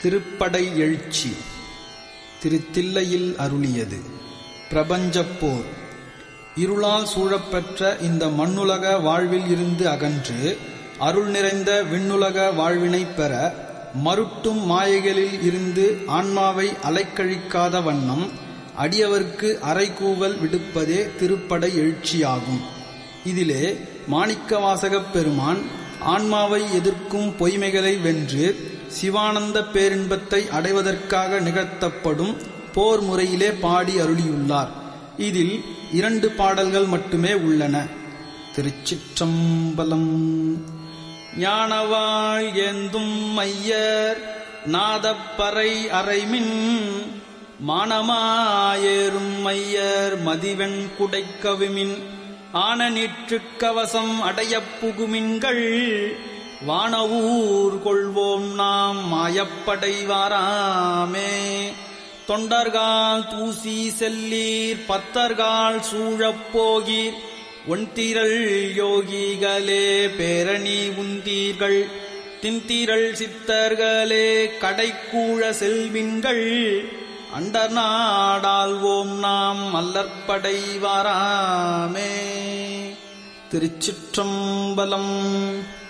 திருப்படை எழுச்சி திருத்தில்லையில் அருளியது பிரபஞ்சப் போர் இருளால் சூழப்பெற்ற இந்த மண்ணுலக வாழ்வில் இருந்து அகன்று அருள் நிறைந்த விண்ணுலக வாழ்வினைப் பெற மருட்டும் மாயைகளில் இருந்து ஆன்மாவை அலைக்கழிக்காத வண்ணம் அடியவர்க்கு அறைகூவல் விடுப்பதே திருப்படை எழுச்சியாகும் இதிலே மாணிக்கவாசகப் பெருமான் ஆன்மாவை எதிர்க்கும் பொய்மைகளை வென்று சிவானந்த பேரின்பத்தை அடைவதற்காக நிகழ்த்தப்படும் போர் முறையிலே பாடி அருளியுள்ளார் இதில் இரண்டு பாடல்கள் மட்டுமே உள்ளன திருச்சிற்றம்பலம் ஞானவாள் ஏந்தும் ஐயர் நாதப்பறை அறைமின் மானமாயேறும் ஐயர் மதிவெண் குடைக்கவிமின் ஆன நீற்றுக் கவசம் அடையப் புகுமின்கள் வானவூர் கொள்வோம் நாம் மாயப்படைவாராமே தொண்டர்கால் தூசி செல்லீர் பத்தர்கால் சூழப் போகீர் ஒன்திரள் யோகிகளே பேரணி உந்தீர்கள் தின்திரள் சித்தர்களே கடைக்கூழ செல்வின்கள் அண்டர் நாடாள்வோம் நாம் மல்லற்படைவாராமே திருச்சிற்றம்பலம்